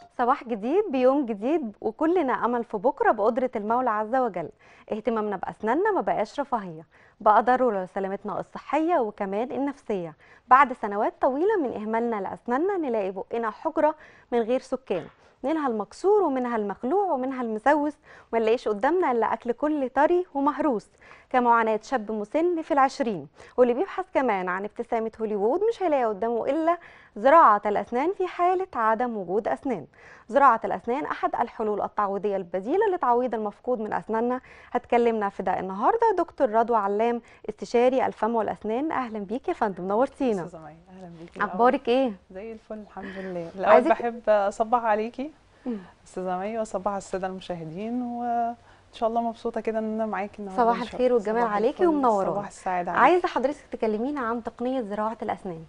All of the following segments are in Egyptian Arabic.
صباح جديد بيوم جديد وكلنا أمل في بكرة بقدرة المولى عز وجل اهتمامنا بأسناننا ما بقاش رفاهية بقى ضرورة لسلامتنا الصحية وكمان النفسية بعد سنوات طويلة من إهمالنا لأسناننا نلاقي بقنا حجرة من غير سكان منها المكسور ومنها المخلوع ومنها المسوس وما نلاقيش قدامنا الا اكل كل طري ومهروس كمعاناة شاب مسن في العشرين واللي بيبحث كمان عن ابتسامة هوليوود مش هيلاقي قدامه إلا زراعة الأسنان في حالة عدم وجود أسنان زراعة الأسنان أحد الحلول التعويضية البديلة لتعويض المفقود من أسناننا هتكلمنا في ده النهاردة دكتور رضوى علام استشاري الفم والأسنان أهلا بيك يا فندم نورتينا استاذه مي اهلا بيكي الأول. أخبارك إيه؟ زي الفل الحمد لله الاول عايزك- بحب اصبح عليكي مم. استاذه مي واصبح على الساده المشاهدين وان شاء الله مبسوطه كده ان انا معاكي النهارده صباح إن شاء- الخير والجمال صباح عليكي الفل، ومنورانا. صباح السعاده عليكي عايزة حضرتك تكلمينا عن تقنية زراعة الأسنان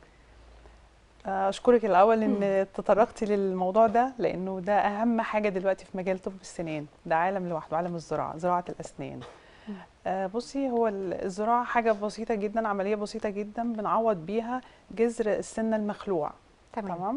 اشكرك الاول مم. ان تطرقتي للموضوع ده لانه ده اهم حاجه دلوقتي في مجال طب السنان ده عالم لوحده عالم الزراعه زراعه الاسنان مم. آه، بصي هو ال- الزراعه حاجه بسيطه جدا عمليه بسيطه جدا بنعوض بيها جذر السنه المخلوع تمام تمام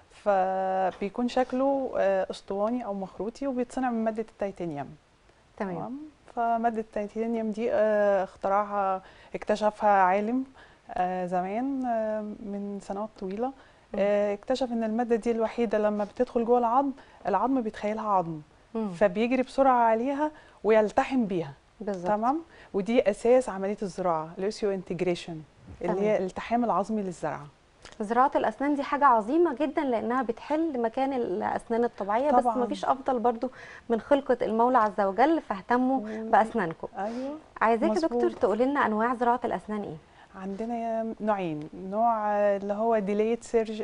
فبيكون شكله آه، اسطواني او مخروطي وبيتصنع من ماده التيتانيوم تمام تمام فماده التيتانيوم دي آه، اخترعها اكتشفها عالم آه، زمان آه، من سنوات طويله آه، اكتشف ان الماده دي الوحيده لما بتدخل جوه العظم العظم بيتخيلها عظم مم. فبيجري بسرعه عليها ويلتحم بيها بالظبط تمام ودي اساس عمليه الزراعه الاوسيو انتجريشن اللي تمام. هي الالتحام العظمي للزرعه زراعة الأسنان دي حاجة عظيمة جدا لأنها بتحل مكان الأسنان الطبيعية بس طبعاً. مفيش أفضل برضو من خلقة المولى عز وجل فاهتموا مم. بأسنانكم ايوه عايزاك يا دكتور مظبوط. تقولي لنا أنواع زراعة الأسنان إيه؟ عندنا نوعين نوع آه، اللي هو ديليد سيرج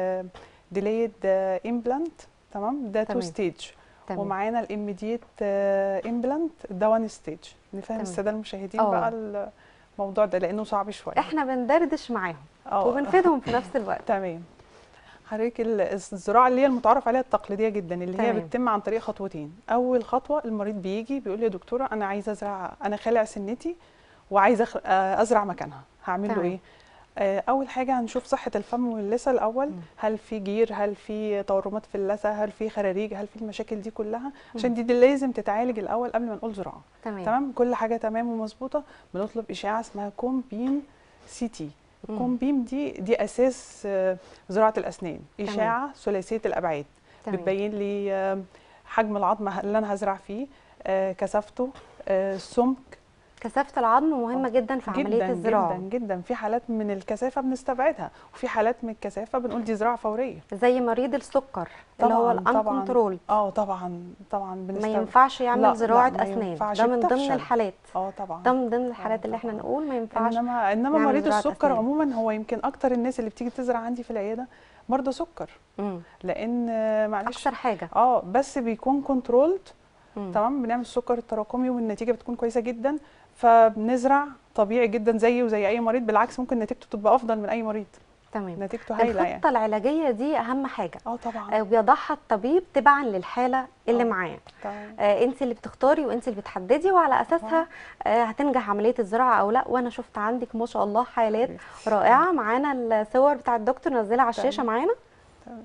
ديليد امبلانت تمام ده تو تمام. ستيج تمام ومعانا الاميديت امبلانت ده وان ستيج نفهم تمام. الساده المشاهدين آه. بقى الموضوع ده لانه صعب شويه إحنا بندردش معاهم اه وبنفيدهم في نفس الوقت تمام حضرتك ال- الزراعه اللي هي المتعارف عليها التقليديه جدا اللي هي تمام. بتتم عن طريق خطوتين اول خطوه المريض بيجي بيقول لي يا دكتوره انا عايزه ازرع انا خالع سنتي وعايزه أخ- آه، ازرع مكانها هعمل له تمام. ايه آه، اول حاجه هنشوف صحه الفم واللثه الاول مم. هل في جير هل في تورمات في اللثه هل في خراريج هل في المشاكل دي كلها مم. عشان دي, دي لازم تتعالج الاول قبل ما نقول زراعه تمام تمام كل حاجه تمام ومظبوطه بنطلب اشعه اسمها كوم بيم سي تي مم. الكوم بيم دي دي اساس آه، زراعه الاسنان اشعه ثلاثيه الابعاد تمام بتبين لي آه، حجم العظم اللي انا هزرع فيه آه، كثافته آه، السمك كثافة العظم مهمة جدا في عملية جدا الزراعة جدا جدا في حالات من الكثافه بنستبعدها وفي حالات من الكثافه بنقول دي زراعه فوريه زي مريض السكر اللي هو طبعاً، الان طبعاً. كنترول اه طبعا طبعا ما بنستبعد ينفعش يعمل لا، لا، زراعة ما أسنان ينفعش، ده من ضمن بتفشل. الحالات اه طبعا ده من ضمن الحالات اللي احنا طبعاً. نقول ما ينفعش انما انما نعمل مريض زراعة السكر أسنان. عموما هو يمكن اكتر الناس اللي بتيجي تزرع عندي في العياده مرضى سكر مم. لان آه، معلش أكثر حاجة اه بس بيكون كنترولد مم. تمام بنعمل السكر التراكمي والنتيجه بتكون كويسه جدا فبنزرع طبيعي جدا زيه وزي اي مريض بالعكس ممكن نتيجته تبقى افضل من اي مريض تمام نتيجته هايله يعني الخطة العلاجية دي أهم حاجة اه طبعا آه، وبيضعها الطبيب تبعا للحالة اللي آه. معاه طبعا آه، انت اللي بتختاري وانت اللي بتحددي وعلى اساسها آه، هتنجح عمليه الزراعه او لا وانا شفت عندك ما شاء الله حالات رائعه معانا الصور بتاع الدكتور نزلها على الشاشه تمام. معانا تمام.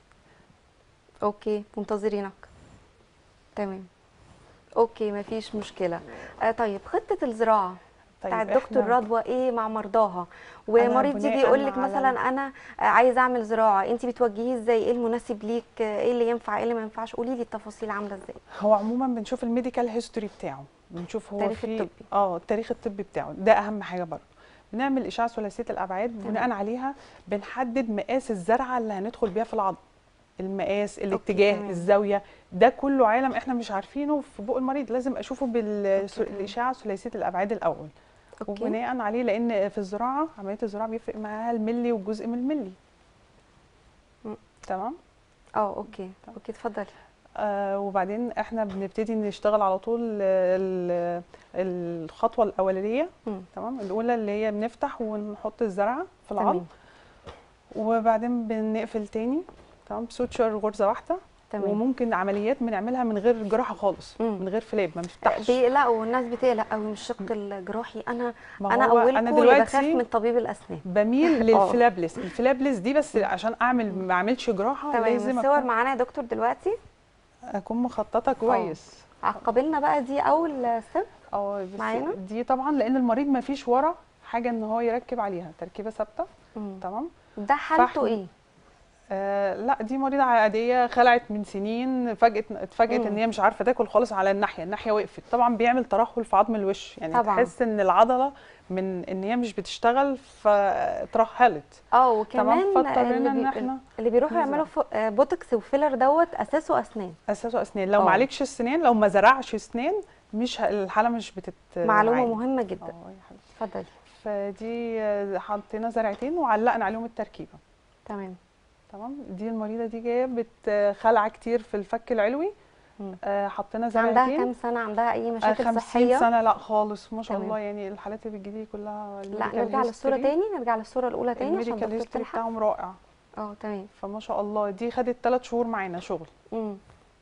اوكي منتظرينك تمام اوكي مفيش مشكله آه طيب خطه الزراعه طيب بتاعت دكتور إحنا- رضوى ايه مع مرضاها ومريض يجي بناءً يقول لك على- مثلا انا آه، عايز اعمل زراعه انت بتوجهيه ازاي ايه المناسب ليك آه، ايه اللي ينفع ايه اللي ما ينفعش قولي لي التفاصيل عامله ازاي هو عموما بنشوف الميديكال هيستوري بتاعه بنشوف هو التاريخ في الطبي. اه التاريخ الطبي بتاعه ده اهم حاجه برضه بنعمل اشعه ثلاثيه الابعاد بناء عليها بنحدد مقاس الزرعه اللي هندخل بيها في العظم المقاس الاتجاه تمام. الزاويه ده كله عالم احنا مش عارفينه في بق المريض لازم اشوفه أوكي، تمام. بالاشعه ثلاثيه الابعاد الاول اوكي وبناء عليه لان في الزراعه عمليه الزراعه بيفرق معاها الملي والجزء من الملي مم. تمام اه اوكي اوكي اتفضلي آه وبعدين احنا بنبتدي نشتغل على طول ال- الخطوه الاولانيه مم. تمام الاولى اللي هي بنفتح ونحط الزرعه في العظم تمام وبعدين بنقفل تاني تمام بسوتشر غرزه واحده تمام. وممكن عمليات بنعملها من غير جراحه خالص مم. من غير فلاب ما بنفتحش بيقلقوا الناس بتقلق قوي من الشق الجراحي انا ما انا هو اولكم أنا اللي بخاف دلوقتي من طبيب الاسنان بميل آه. للفلابلس الفلابلس دي بس عشان اعمل ما اعملش جراحه تمام لازم الصور أكون, معانا يا دكتور دلوقتي اكون مخططه كويس عقبلنا بقى دي اول ستيب اه بس معانا؟ دي طبعا لان المريض ما فيش ورا حاجه ان هو يركب عليها تركيبه ثابته تمام ده حالته فحم. ايه آه لا دي مريضه عاديه خلعت من سنين فجأة اتفاجئت مم. ان هي مش عارفه تاكل خالص على الناحيه الناحيه وقفت طبعا بيعمل ترهل في عظم الوش يعني طبعاً. تحس ان العضله من ان هي مش بتشتغل فترهلت اه وكمان فاضطرينا اللي, ان بي... احنا اللي بيروحوا نزرع. يعملوا فو- آه، بوتوكس وفيلر دوت اساسه اسنان اساسه اسنان لو آه. ما عالجش السنان لو ما زرعش اسنان مش ه- الحاله مش بتت معلومه عالج. مهمه جدا اه يا حبيبتي اتفضلي فدي آه، حطينا زرعتين وعلقنا عليهم التركيبه تمام تمام دي المريضه دي جايه بتخلع كتير في الفك العلوي مم. آه، حطينا عندها زرعتين كام سنه عندها اي آه، مشاكل 50 صحيه سنه لا خالص ما شاء تمام. الله يعني الحالات اللي بتجيلي كلها لا نرجع للصوره تاني نرجع للصوره الاولى تاني عشان الميديكال الدكتور هيستوري تلحق بتاعهم رائع اه تمام فما شاء الله دي خدت ثلاث شهور معانا شغل مم.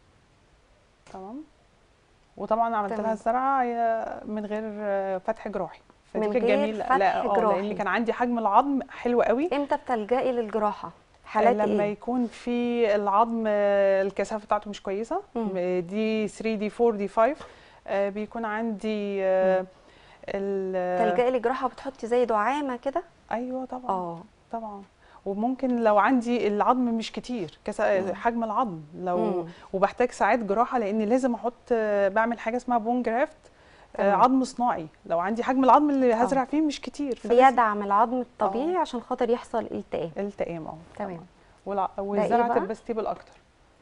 تمام وطبعا عملت تمام. لها الزرعه هي من غير آه، فتح جراحي فدي من كانت غير جميله فتح لا اه جراحي. لان كان عندي حجم العظم حلو قوي امتى بتلجئي للجراحه حالات لما ايه يكون في العظم آه، الكثافه بتاعته مش كويسه مم. آه، دي 3 دي 4 دي 5 آه، بيكون عندي آه، مم. ال تلجئي للجراحه بتحطي زي دعامه كده ايوه طبعا اه طبعا وممكن لو عندي العظم مش كتير كسا- مم. حجم العظم لو مم. وبحتاج ساعات جراحه لان لازم احط آه، بعمل حاجه اسمها بون جرافت آه، تمام. عظم صناعي لو عندي حجم العظم اللي هزرع فيه مش كتير فلازم بيدعم العظم الطبيعي عشان خاطر يحصل التئام التئام اه تمام والع... إيه والزرعه بقى؟ تبقى ستيبل اكتر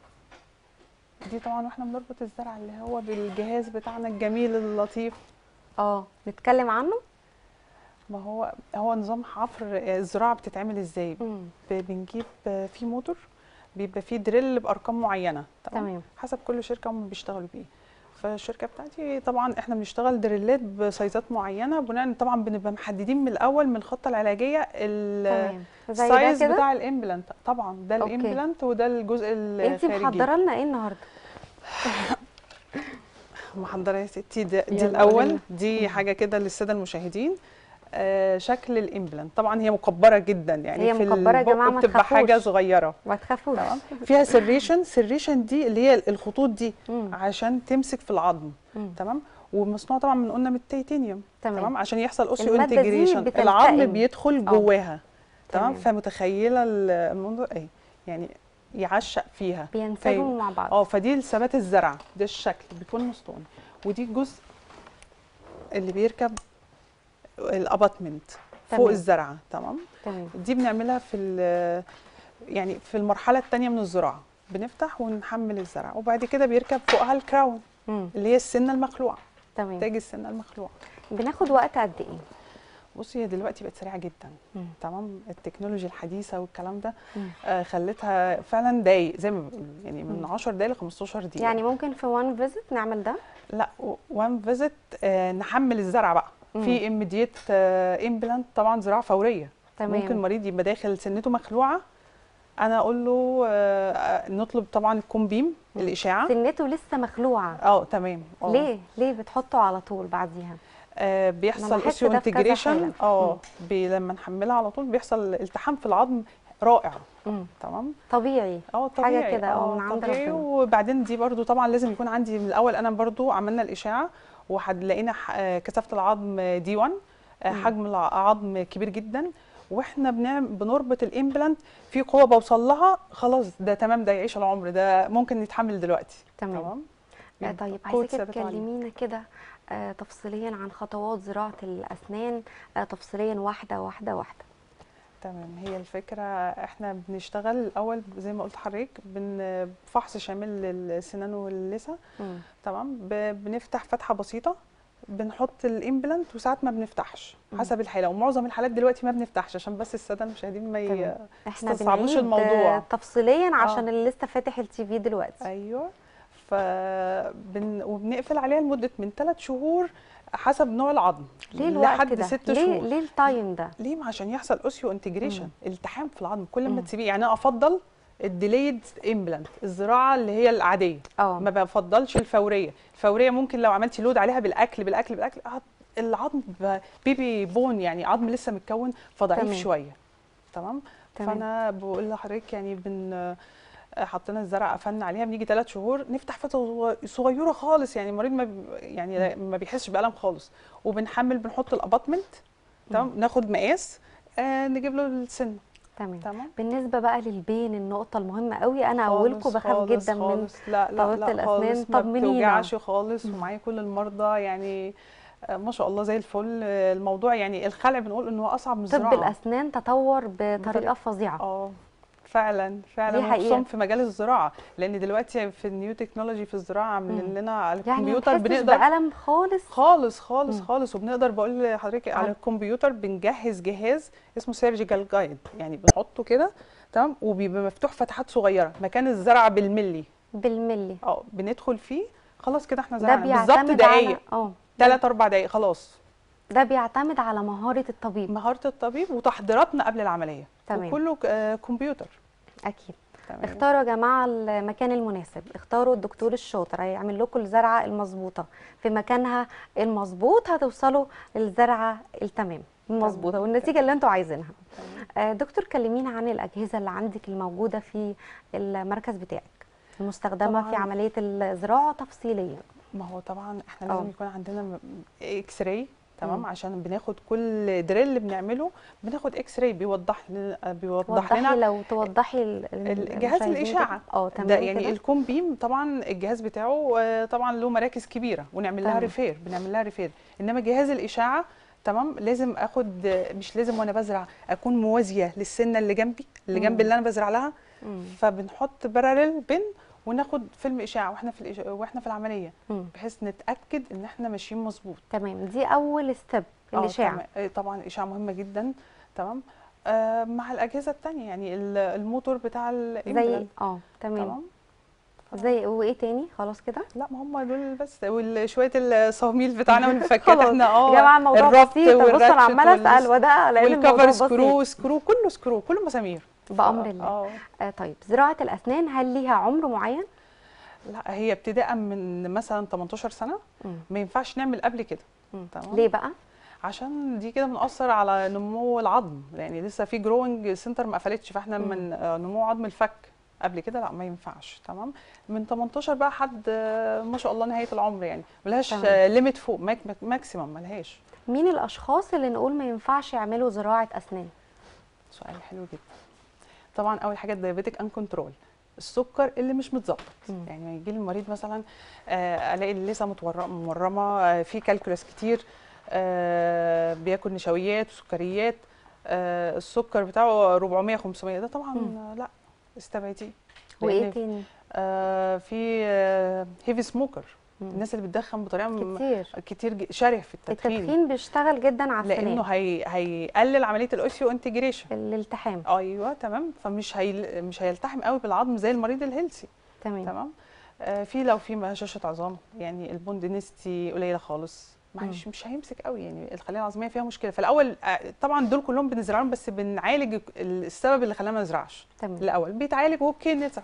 دي طبعا واحنا بنربط الزرع اللي هو بالجهاز بتاعنا الجميل اللطيف اه نتكلم عنه ما هو هو نظام حفر آه، الزراعه بتتعمل ازاي مم. ب- بنجيب آه، في موتور بيبقى فيه دريل بارقام معينه تمام حسب كل شركه هم بيشتغلوا بيه فالشركه بتاعتي طبعا احنا بنشتغل دريلات بسايزات معينه بناء طبعا بنبقى محددين من الاول من الخطه العلاجيه ال- تمام زي ده السايز كده بتاع الامبلانت طبعا ده أوكي. الامبلانت وده الجزء انت الخارجي محضره لنا ايه النهارده محضره يا ستي ده دي يلا الاول قوليلنا. دي حاجه كده للساده المشاهدين آه شكل الامبلانت طبعا هي مكبره جدا يعني هي في مكبرة يا البق جماعة، ما بتبقى حاجه تخافوش. صغيره ما تخافوش تمام فيها سريشن سريشن دي اللي هي الخطوط دي مم. عشان تمسك في العظم مم. تمام ومصنوع طبعا من قلنا من التيتانيوم تمام تمام عشان يحصل اوسيو المادة دي انتجريشن بتلتئم. العظم بيدخل آه. جواها تمام تمام. فمتخيله ال- المنظر ايه يعني يعشق فيها بينسجموا مع بعض اه فدي الثبات الزرع ده الشكل بيكون مسطوني ودي الجزء اللي بيركب الاباتمنت تمام. فوق الزرعه تمام تمام دي بنعملها في ال- يعني في المرحله الثانيه من الزراعه بنفتح ونحمل الزرع وبعد كده بيركب فوقها الكراون مم. اللي هي السنه المخلوعه تمام تاج السنه المخلوعه بناخد وقت قد ايه بصي هي دلوقتي بقت سريعه جدا مم. تمام التكنولوجيا الحديثه والكلام ده مم. آه خلتها فعلا دقايق زي ما بيقولوا يعني من مم. 10 دقايق ل 15 دقيقه يعني ممكن في وان فيزيت نعمل ده لا وان فيزيت آه نحمل الزرع بقى مم. في اميديت امبلانت طبعا زراعه فوريه تمام ممكن مريض يبقى داخل سنته مخلوعه انا اقول له آه آه، نطلب طبعا الكومبيم مم. الاشعه سنته لسه مخلوعه اه تمام اه ليه ليه بتحطه على طول بعديها آه أنا بيحصل لاحظت اوسيو ده في كذا انتجريشن حالة. اه بي لما نحملها على طول بيحصل التحام في العظم رائع مم. تمام طبيعي اه طبيعي كده، اه، من عند طبيعي ربنا. وبعدين دي برضو طبعا لازم يكون عندي من الاول انا برضو عملنا الاشعه وهنلاقينا كثافه العظم دي 1 آه، مم. حجم العظم كبير جدا واحنا بنعمل بنربط الامبلانت في قوه بوصل لها خلاص ده تمام ده يعيش العمر ده ممكن يتحمل دلوقتي تمام آه، بيبقى طيب قوة عايزاكي ثبات عالية. تكلمينا كده آه تفصيليا عن خطوات زراعه الاسنان آه تفصيليا واحده واحده واحده تمام هي الفكرة احنا بنشتغل الأول زي ما قلت لحضرتك بن- بفحص شامل للسنان واللثة مم. تمام ب- بنفتح فتحة بسيطة بنحط الامبلانت وساعات ما بنفتحش مم. حسب الحالة ومعظم الحالات دلوقتي ما بنفتحش عشان بس السادة المشاهدين ما ي... تمام. احنا تستصعبوش بنعيد الموضوع. آه، تفصيليا عشان اللي لسه فاتح التي في دلوقتي ايوه ف بن... وبنقفل عليها لمدة من ثلاث شهور حسب نوع العظم ليه الوقت لحد ده ست ليه شهور ليه التايم ده ليه ما عشان يحصل اوسيو انتجريشن مم. التحام في العظم كل ما مم. تسيبيه يعني انا افضل الديليد امبلانت الزراعه اللي هي العاديه اه ما بفضلش الفوريه الفوريه ممكن لو عملتي لود عليها بالاكل بالاكل بالاكل هت- العظم ب- بيبي بون يعني عظم لسه متكون فضعيف تمام. شويه تمام تمام. فانا بقول لحضرتك يعني بن حطينا الزرع قفلنا عليها بنيجي ثلاث شهور نفتح فتره صغيره خالص يعني المريض ما بي- يعني ما بيحسش بالم خالص وبنحمل بنحط الاباطمنت تمام ناخد مقاس آه نجيب له السن تمام تمام بالنسبه بقى للبين النقطه المهمه قوي انا اولكم خالص- بخاف خالص- جدا من خالص. لا لا طبيبة لا الأسنان. خالص ما طمنينا. بتوجعش خالص مم. ومعايا كل المرضى يعني آه، ما شاء الله زي الفل آه، الموضوع يعني الخلع بنقول ان هو اصعب من طب الزراعه الاسنان تطور بطريقه فظيعه اه فعلا فعلا دي حقيقة. وخصوصا في مجال الزراعه لان دلوقتي في النيو تكنولوجي في الزراعه عاملين مم. لنا على يعني ما الكمبيوتر بتحسش بنقدر بألم خالص خالص خالص مم. خالص وبنقدر بقول لحضرتك على عن- الكمبيوتر بنجهز جهاز اسمه سيرجيكال جايد يعني بنحطه كده تمام وبيبقى مفتوح فتحات صغيره مكان الزرع بالملي بالملي اه بندخل فيه خلاص كده احنا ده زرعنا بالظبط بيعتمد على دقايق اه ثلاث اربع دقايق خلاص ده بيعتمد على مهاره الطبيب مهاره الطبيب وتحضيراتنا قبل العمليه تمام. وكله ك- آه، كمبيوتر اكيد تمام اختاروا يا جماعه المكان المناسب اختاروا الدكتور الشاطر هيعمل لكم الزرعه المظبوطه في مكانها المظبوط هتوصلوا للزرعه التمام المظبوطه تمام. والنتيجه اللي انتوا عايزينها تمام. آه، دكتور كلمينا عن الاجهزه اللي عندك الموجوده في المركز بتاعك المستخدمه في طبعاً. عمليه الزراعه تفصيليا ما هو طبعا احنا اه. لازم يكون عندنا م- اكس راي تمام مم. عشان بناخد كل دريل بنعمله بناخد اكس راي بيوضح لنا بيوضح وضحي لنا لو توضحي ال- الجهاز المشاهدين الاشعه كده. اه تمام ده يعني كده. الكوم بيم طبعا الجهاز بتاعه آه، طبعا له مراكز كبيره ونعمل لها تمام. ريفير بنعمل لها ريفير انما جهاز الاشعه تمام لازم اخد آه، مش لازم وانا بزرع اكون موازيه للسنه اللي جنبي اللي جنب مم. اللي انا بزرع لها مم. فبنحط باراليل بين وناخد فيلم اشعه واحنا في الإش... واحنا في العمليه مم. بحيث نتاكد ان احنا ماشيين مظبوط تمام دي اول ستيب آه، الاشاعه تمام. آه، طبعا الاشعه مهمه جدا تمام آه مع الاجهزه الثانيه يعني ال- الموتور بتاع زي الامبلانت اه تمام تمام زي وايه تاني خلاص كده لا ما هم دول بس وشويه الصواميل بتاعنا والمفكات خلاص. احنا اه يا جماعه الموضوع الربط بسيط طب بصوا انا والراتشت عماله وال- اسال وده لان الموضوع والكفر بسيط سكرو سكرو كله سكرو كله مسامير بامر ف- الله اه آه طيب زراعه الاسنان هل ليها عمر معين لا هي ابتداء من مثلا 18 سنه مم. ما ينفعش نعمل قبل كده مم. تمام. ليه بقى عشان دي كده بنأثر على نمو العظم يعني لسه في جروينج سنتر ما قفلتش فاحنا مم. من آه، نمو عظم الفك قبل كده لا ما ينفعش تمام من 18 بقى حد آه، ما شاء الله نهايه العمر يعني ملهاش تمام. ليميت فوق ماك ماكسيمم ملهاش مين الاشخاص اللي نقول ما ينفعش يعملوا زراعه اسنان سؤال حلو جدا طبعا اول حاجه الدايابيتك ان كنترول السكر اللي مش متظبط مم. يعني يجي لي المريض مثلا آه، الاقي اللثه متور- مورمه آه، في كالكولس كتير آه، بياكل نشويات وسكريات آه، السكر بتاعه 400 500 ده طبعا مم. آه، لا استبعديه وايه لأن تاني آه، في هيفي سموكر مم. الناس اللي بتدخن بطريقه م- كتير كتير ج- شره في التدخين, التدخين بيشتغل جدا على لانه السنان هي هيقلل عمليه الاوسيو انتجريشن الالتحام ايوه تمام فمش هي مش هيلتحم قوي بالعظم زي المريض الهيلثي تمام تمام آه في لو في هشاشه عظام يعني البوندنستي قليله خالص مش مش هيمسك قوي يعني الخليه العظميه فيها مشكله فالاول آه، طبعا دول كلهم بنزرعهم بس بنعالج السبب اللي خلانا ما نزرعش تمام الاول بيتعالج اوكي نزرع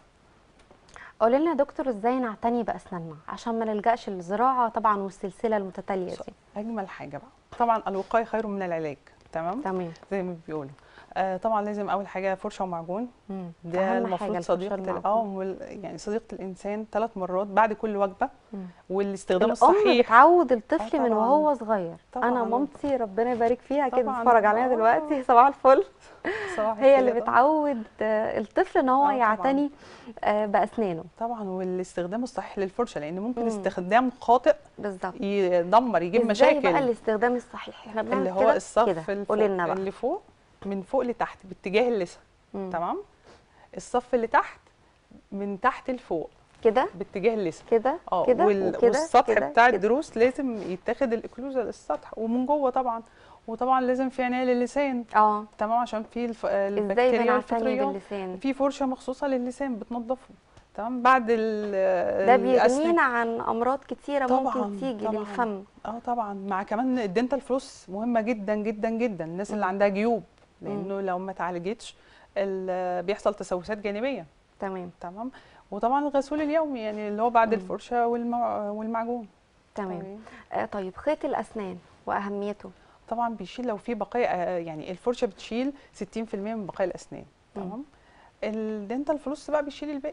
قولي لنا يا دكتور ازاي نعتني باسناننا عشان ما نلجاش للزراعه طبعا والسلسله المتتاليه دي اجمل حاجه بقى طبعا الوقايه خير من العلاج تمام تمام زي ما بيقولوا آه طبعا لازم اول حاجه فرشه ومعجون مم. ده أهم حاجة المفروض الفرشة صديقه ال- المعجون. اه وال- يعني صديقه الانسان ثلاث مرات بعد كل وجبه مم. والاستخدام الام الصحيح بتعود الطفل آه من طبعاً. وهو صغير طبعاً. انا مامتي ربنا يبارك فيها كده طبعاً. بتتفرج علينا آه. دلوقتي صباح الفل صباح هي اللي الخير. بتعود آه، الطفل ان هو آه طبعاً. يعتني آه، باسنانه طبعا والاستخدام الصحيح للفرشه لان ممكن مم. استخدام خاطئ بالظبط يدمر يجيب ازاي مشاكل بقى الاستخدام الصحيح احنا بنعمل اللي هو كده الصف كده اللي قولي فوق لنا بقى اللي فوق من فوق لتحت باتجاه اللثه مم. تمام الصف اللي تحت من تحت لفوق كده باتجاه اللثه كده اه كده وال- وكده والسطح كده بتاع كده. الضروس لازم يتاخد الاكلوزه للسطح ومن جوه طبعا وطبعا لازم في عنايه للسان اه تمام عشان في الف... ازاي البكتيريا بنعتني والفطريات باللسان في فرشه مخصوصه للسان بتنضفه تمام بعد ال ده الأسنان. بيغنينا عن امراض كتيره طبعاً، ممكن تيجي طبعاً. للفم اه طبعا مع كمان الدنتال فلوس مهمه جدا جدا جدا الناس اللي مم. عندها جيوب لانه لو ما اتعالجتش ال- بيحصل تسوسات جانبيه تمام تمام وطبعا الغسول اليومي يعني اللي هو بعد مم. الفرشه والمع... والمعجون تمام آه طيب خيط الاسنان واهميته طبعا بيشيل لو في بقايا آه، يعني الفرشه بتشيل 60% من بقايا الاسنان مم. تمام الدنتال فلوس بقى بيشيل الباقي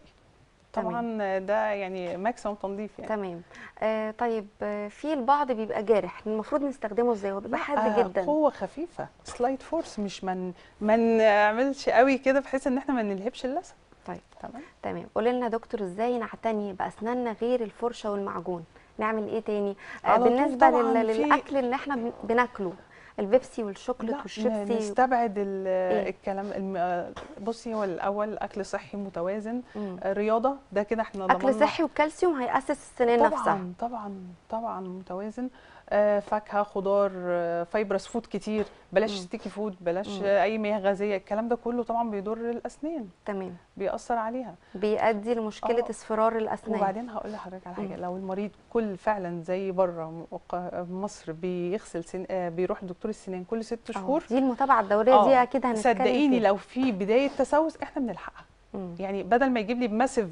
طبعا ده يعني ماكسيموم تنظيف يعني تمام آه طيب آه في البعض بيبقى جارح المفروض نستخدمه ازاي هو بيبقى حاد لا، جدا قوه خفيفه سلايد فورس مش من ما نعملش قوي كده بحيث ان احنا ما نلهبش اللثه طيب تمام تمام قولي لنا دكتور ازاي نعتني باسناننا غير الفرشه والمعجون نعمل ايه تاني آه على طول بالنسبه طبعاً لل... في- للاكل اللي احنا بن- بناكله البيبسي والشوكليت لا والشيبسي نستبعد ال- إيه؟ الكلام الم- آه، بصي هو الاول اكل صحي متوازن مم. آه، رياضه ده كده احنا اكل ضمننا صحي والكالسيوم هيأسس السنان نفسها طبعا طبعا طبعا متوازن آه، فاكهه خضار آه، فايبرس فود كتير بلاش مم. ستيكي فود بلاش مم. آه، اي مياه غازيه الكلام ده كله طبعا بيضر الاسنان تمام بيأثر عليها بيؤدي لمشكله آه. اصفرار الاسنان وبعدين هقول لحضرتك على حاجه مم. لو المريض كل فعلا زي بره وق- مصر بيغسل سن... آه، بيروح لدكتور السنان كل ست آه، شهور دي المتابعه الدوريه آه، دي اكيد هنتكلم صدقيني فيها. لو في بدايه تسوس احنا بنلحقها مم. يعني بدل ما يجيب لي بماسيف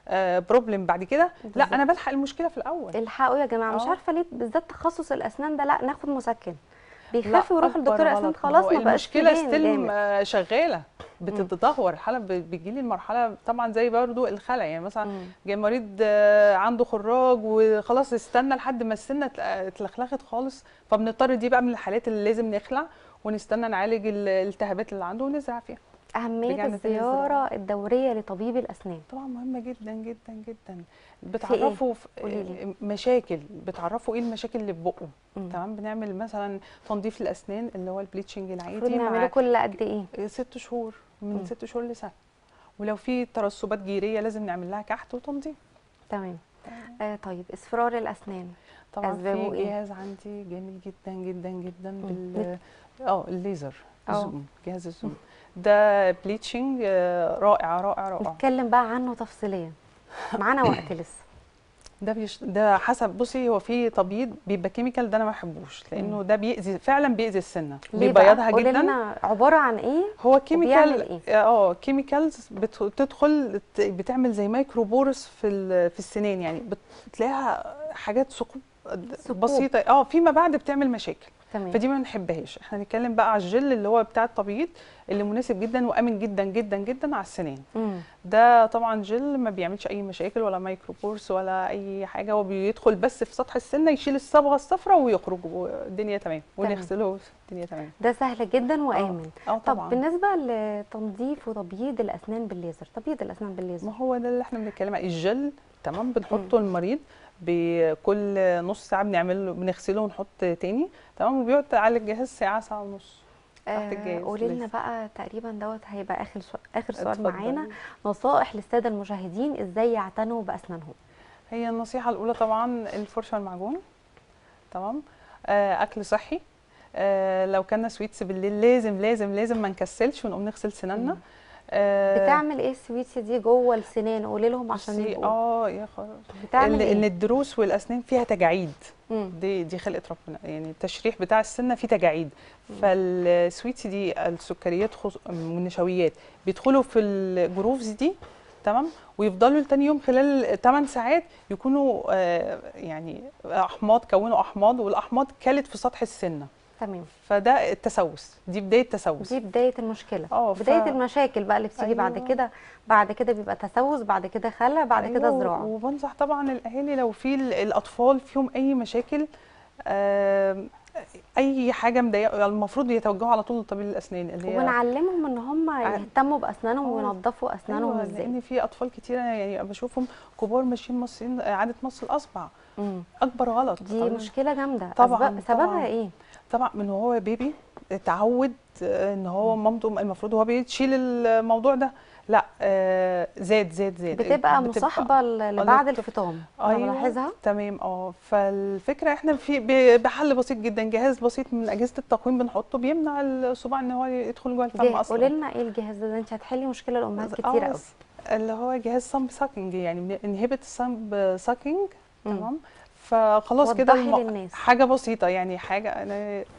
بروبلم بعد كده لا بالظبط. انا بلحق المشكله في الاول الحقوا يا جماعه مش آه. عارفه ليه بالذات تخصص الاسنان ده لا ناخد مسكن لا، بيخافوا يروحوا أكبر لدكتور الاسنان غلط. خلاص هو ما بقاش في المشكله بين ستيل جامد. آه، شغاله بتتدهور الحاله بتجي لي المرحله طبعا زي برضو الخلع يعني مثلا مم. جاي مريض آه، عنده خراج وخلاص استنى لحد ما السنه اتل- اتلخلخت خالص فبنضطر دي بقى من الحالات اللي لازم نخلع ونستنى نعالج ال- الالتهابات اللي عنده ونزرع فيها اهميه رجعنا تاني الزياره الدوريه لطبيب الاسنان طبعا مهمه جدا جدا جدا بتعرفوا في قوليلي. مشاكل بتعرفوا ايه المشاكل اللي في بقه مم. تمام بنعمل مثلا تنظيف الاسنان اللي هو البليتشنج المفروض العادي نعمله مع كل قد ايه ست شهور من مم. ست شهور لسنه ولو في ترسبات جيريه لازم نعمل لها كحت وتنظيف تمام آه طيب اصفرار الاسنان طبعا أسبابه في إيه؟ جهاز عندي جميل جدا جدا جدا مم. بال اه الليزر آه. زوم جهاز الزوم ده بليتشنج آه، رائع رائع رائع نتكلم بقى عنه تفصيليا معانا وقت لسه ده بيش ده حسب بصي هو في تبييض بيبقى كيميكال ده انا ما بحبوش لانه ده بيأذي فعلا بيأذي السنه ليه بقى؟ بيبيضها قولي جدا لنا عباره عن ايه هو كيميكال وبيعمل اه كيميكالز بتدخل ت- بتعمل زي مايكروبورس في ال- في السنان يعني بتلاقيها حاجات ثقوب ثقوب. بسيطه اه فيما بعد بتعمل مشاكل تمام فدي ما بنحبهاش احنا نتكلم بقى على الجل اللي هو بتاع التبييض اللي مناسب جدا وامن جدا جدا جدا على السنان مم. ده طبعا جل ما بيعملش اي مشاكل ولا مايكروبورس ولا اي حاجه هو بيدخل بس في سطح السنه يشيل الصبغه الصفراء ويخرج والدنيا تمام تمام. ونغسله الدنيا تمام ده سهل جدا وامن اه طب طبعا بالنسبه لتنظيف وتبييض الاسنان بالليزر تبييض الاسنان بالليزر ما هو ده اللي احنا بنتكلم عليه الجل تمام بنحطه المريض بكل نص ساعه بنعمل له بنغسله ونحط تاني تمام وبيقعد على الجهاز ساعه ساعه ونص تحت الجهاز قولي لنا لازم. بقى تقريبا دوت هيبقى اخر سؤال اخر سؤال اتفضلي. معانا نصائح للساده المشاهدين ازاي يعتنوا باسنانهم هي النصيحة الأولى طبعا الفرشة والمعجون تمام آه أكل صحي آه لو كنا سويتس بالليل لازم لازم لازم ما نكسلش ونقوم نغسل سناننا مم. آه بتعمل ايه السويتس دي جوه السنان قولي لهم عشان بصي، يبقوا اه يا خلاص بتعمل ان ايه الدروس والاسنان فيها تجاعيد مم. دي دي خلقه ربنا يعني التشريح بتاع السنه فيه تجاعيد فالسويتس دي السكريات خص... والنشويات بيدخلوا في الجروفز دي تمام ويفضلوا لتاني يوم خلال 8 ساعات يكونوا آه يعني احماض كونوا احماض والاحماض كلت في سطح السنه تمام فده التسوس دي بدايه تسوس دي بدايه المشكله اه ف- بدايه المشاكل بقى اللي بتيجي بعد أيوة. كده بعد كده بيبقى تسوس بعد كده خلع بعد كده أيوة، زراعه وبنصح طبعا الاهالي لو في ال- الاطفال فيهم اي مشاكل آم، اي حاجه مضايقه المفروض يتوجهوا على طول لطبيب الاسنان اللي هي ونعلمهم ان هم يهتموا باسنانهم آه. وينظفوا اسنانهم أيوة، ازاي لان في اطفال كتيره يعني بشوفهم كبار ماشيين مصين اعاده مص الاصبع مم. اكبر غلط دي مشكله جامده طبعاً، أسباب سببها طبعاً. ايه طبعا من وهو بيبي اتعود آه، ان هو مامته المفروض هو بيشيل الموضوع ده لا آه، زاد زاد زاد بتبقى مصاحبه ل- لبعد الطفل. الفطام انا أيوة. بلاحظها تمام اه فالفكره احنا في ب- بحل بسيط جدا جهاز بسيط من اجهزه التقويم بنحطه بيمنع الصباع ان هو يدخل جوه الفم جه- اصلا قولي لنا ايه الجهاز ده انت هتحلي مشكله الامهات كتير آه، قوي اللي هو جهاز سامب ساكينج يعني انهبت السامب ساكينج مم. تمام فخلاص كده وضحي الم- للناس. حاجه بسيطه يعني حاجه انا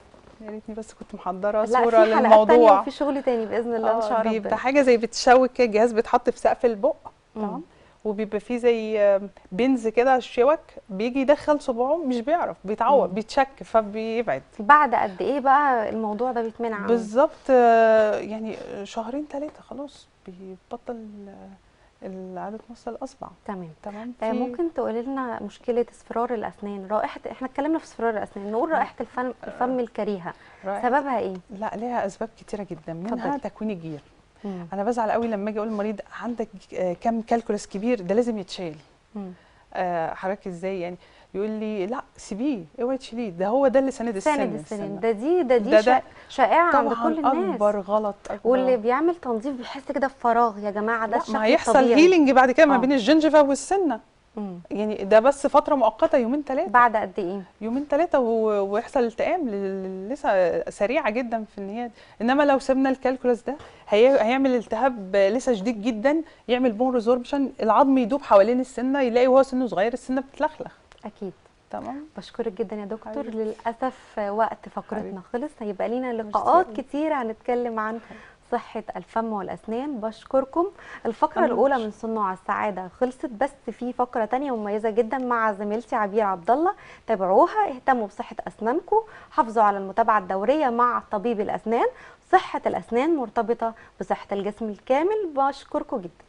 يا ريتني بس كنت محضره لا صوره في حلقات تانية للموضوع وفي شغل تاني باذن الله ان آه، شاء الله بيبقى حاجه زي بتشوك كده الجهاز بيتحط في سقف البق تمام وبيبقى فيه زي آه، بنز كده شوك بيجي يدخل صباعه مش بيعرف بيتعور مم. بيتشك فبيبعد بعد قد ايه بقى الموضوع ده بيتمنع عنه؟ بالظبط آه، يعني شهرين ثلاثه خلاص بيبطل آه، العدد نص الاصبع تمام تمام آه، في- ممكن تقولي لنا مشكله اصفرار الاسنان رائحه احنا اتكلمنا في اصفرار الاسنان نقول رائحه الفم الفم الكريهه رائحة- سببها ايه لا ليها اسباب كتيره جدا منها اتفضلي. تكوين الجير مم. انا بزعل قوي لما اجي اقول للمريض عندك آه، كم كالكولس كبير ده لازم يتشال مم. آه، حضرتك ازاي يعني يقول لي لا سيبيه اوعي تشيليه ده هو ده اللي ساند السن ساند السنان السن. ده دي ده دي ده- شا- ده شائعه عند طبعا كل الناس اكبر غلط أكبر واللي بيعمل تنظيف بيحس كده بفراغ يا جماعه ده لا الشكل ما هيحصل الطبيعي هيلينج بعد كده ما آه. بين الجنجفه والسنه مم. يعني ده بس فتره مؤقته يومين ثلاثه بعد قد ايه يومين ثلاثه ويحصل التئام ل- لسه سريعه جدا في النهايه انما لو سيبنا الكالكولس ده هي... هيعمل التهاب لسه شديد جدا يعمل بون ريزوربشن العظم يدوب حوالين السنه يلاقي وهو سنه صغير السنه بتتلخلخ اكيد تمام بشكرك جدا يا دكتور حبيبتي. للاسف وقت فقرتنا حبيبتي. خلص هيبقى لينا ميرسي لقاءات أوي. كتيره هنتكلم عن صحة الفم والأسنان بشكركم الفقرة أنا الأولى بشكر. من صناع السعادة خلصت بس في فقرة تانية مميزة جدا مع زميلتي عبير عبد الله تابعوها اهتموا بصحة أسنانكم حافظوا على المتابعة الدورية مع طبيب الأسنان صحة الأسنان مرتبطة بصحة الجسم الكامل بشكركم جدا